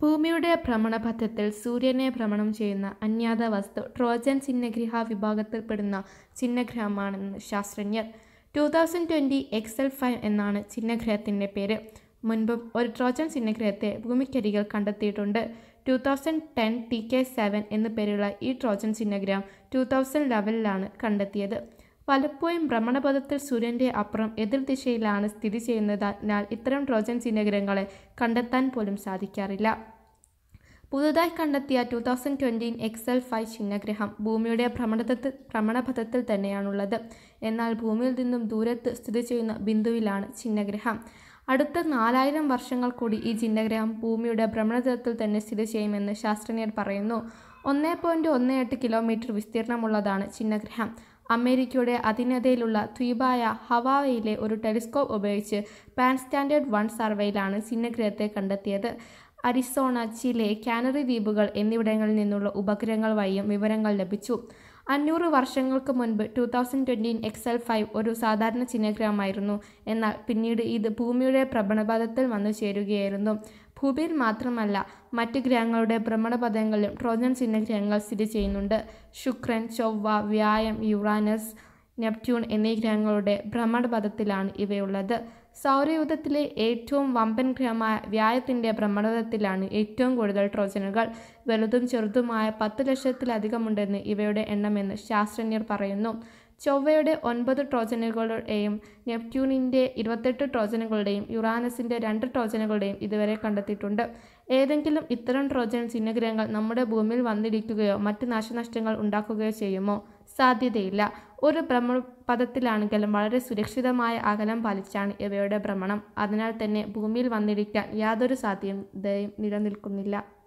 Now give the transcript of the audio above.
ഭൂമിയുടെ ഭ്രമണപഥത്തിൽ സൂര്യനെ ഭ്രമണം ചെയ്യുന്ന അജ്ഞാത വസ്തു ട്രോജൻ ചിഹ്നഗ്രഹ വിഭാഗത്തിൽപ്പെടുന്ന ചിഹ്നഗ്രഹമാണെന്ന് ശാസ്ത്രജ്ഞർ two thousand twenty X L five എന്നാണ് ചിഹ്നഗ്രഹത്തിൻ്റെ പേര് മുൻപും ഒരു ട്രോജൻ ചിഹ്നഗ്രഹത്തെ ഭൂമിക്കരികിൽ കണ്ടെത്തിയിട്ടുണ്ട് two thousand ten T K seven എന്നു പേരുള്ള ഈ ട്രോജൻ ചിഹ്നഗ്രഹം ടു തൗസൻഡ് ലെവലിലാണ് കണ്ടെത്തിയത് പലപ്പോഴും ഭ്രമണപഥത്തിൽ സൂര്യൻ്റെ അപ്പുറം എതിർ ദിശയിലാണ് സ്ഥിതി ചെയ്യുന്നതിനാൽ ഇത്തരം ട്രോജൻ ചിഹ്നഗ്രഹങ്ങളെ കണ്ടെത്താൻ പോലും സാധിക്കാറില്ല പുതുതായി കണ്ടെത്തിയ two thousand twenty X L five ചിഹ്നഗ്രഹം ഭൂമിയുടെ ഭ്രമണപഥത്തിൽ ഭ്രമണപഥത്തിൽ തന്നെയാണുള്ളത് എന്നാൽ ഭൂമിയിൽ നിന്നും ദൂരത്ത് സ്ഥിതി ചെയ്യുന്ന ബിന്ദുവിലാണ് ചിഹ്നഗ്രഹം അടുത്ത നാലായിരം വർഷങ്ങൾ കൂടി ഈ ചിഹ്നഗ്രഹം ഭൂമിയുടെ ഭ്രമണപഥത്തിൽ തന്നെ സ്ഥിതി ചെയ്യുമെന്ന് ശാസ്ത്രജ്ഞർ പറയുന്നു ഒന്നേ പോയിൻറ്റ് ഒന്ന് എട്ട് കിലോമീറ്റർ വിസ്തീർണമുള്ളതാണ് ചിഹ്നഗ്രഹം അമേരിക്കയുടെ അധീനതയിലുള്ള ദ്വീപായ ഹവാവയിലെ ഒരു ടെലിസ്കോപ്പ് ഉപയോഗിച്ച് പാൻ സ്റ്റാൻഡേർഡ് വൺ സർവേയിലാണ് ചിഹ്നഗ്രഹത്തെ കണ്ടെത്തിയത് അരിസോണ ചിലെ കാനറി ദ്വീപുകൾ എന്നിവിടങ്ങളിൽ നിന്നുള്ള ഉപഗ്രഹങ്ങൾ വഴിയും വിവരങ്ങൾ ലഭിച്ചു അഞ്ഞൂറ് വർഷങ്ങൾക്ക് മുൻപ് two thousand twenty X L five ഒരു സാധാരണ ചിഹ്നഗ്രഹമായിരുന്നു എന്നാൽ പിന്നീട് ഇത് ഭൂമിയുടെ ഭ്രമണപഥത്തിൽ വന്നു ചേരുകയായിരുന്നു ഭൂമിയിൽ മാത്രമല്ല മറ്റ് ഗ്രഹങ്ങളുടെ ഭ്രമണപഥങ്ങളിലും ട്രോജൻ ചിഹ്നഗ്രഹങ്ങൾ സ്ഥിതി ചെയ്യുന്നുണ്ട് ശുക്രൻ ചൊവ്വ വ്യായം യുറാനസ് നെപ്റ്റ്യൂൺ എന്നീ ഗ്രഹങ്ങളുടെ ഭ്രമണപഥത്തിലാണ് ഇവയുള്ളത് സൗരയൂഥത്തിലെ ഏറ്റവും വമ്പൻ ഗ്രഹമായ വ്യായത്തിൻ്റെ ഭ്രമണപഥത്തിലാണ് ഏറ്റവും കൂടുതൽ ട്രോജനുകൾ വലുതും ചെറുതുമായ പത്ത് ലക്ഷത്തിലധികമുണ്ടെന്ന് ഇവയുടെ എണ്ണമെന്ന് ശാസ്ത്രജ്ഞർ പറയുന്നു ചൊവ്വയുടെ ഒൻപത് ട്രോജനുകളുടെയും നെപ്റ്റ്യൂണിൻ്റെ ഇരുപത്തെട്ട് ട്രോജനുകളുടെയും യുറാനസിൻ്റെ രണ്ട് ട്രോജനുകളുടെയും ഇതുവരെ കണ്ടെത്തിയിട്ടുണ്ട് ഏതെങ്കിലും ഇത്തരം ട്രോജൻ ചിഹ്നഗ്രഹങ്ങൾ നമ്മുടെ ഭൂമിയിൽ വന്നിടിക്കുകയോ മറ്റ് നാശനഷ്ടങ്ങൾ ഉണ്ടാക്കുകയോ ചെയ്യുമോ സാധ്യതയില്ല ഒരു ഭ്രമണപഥത്തിലാണെങ്കിലും വളരെ സുരക്ഷിതമായ അകലം പാലിച്ചാണ് ഇവയുടെ ഭ്രമണം അതിനാൽ തന്നെ ഭൂമിയിൽ വന്നിടിക്കാൻ യാതൊരു സാധ്യതയും നിലനിൽക്കുന്നില്ല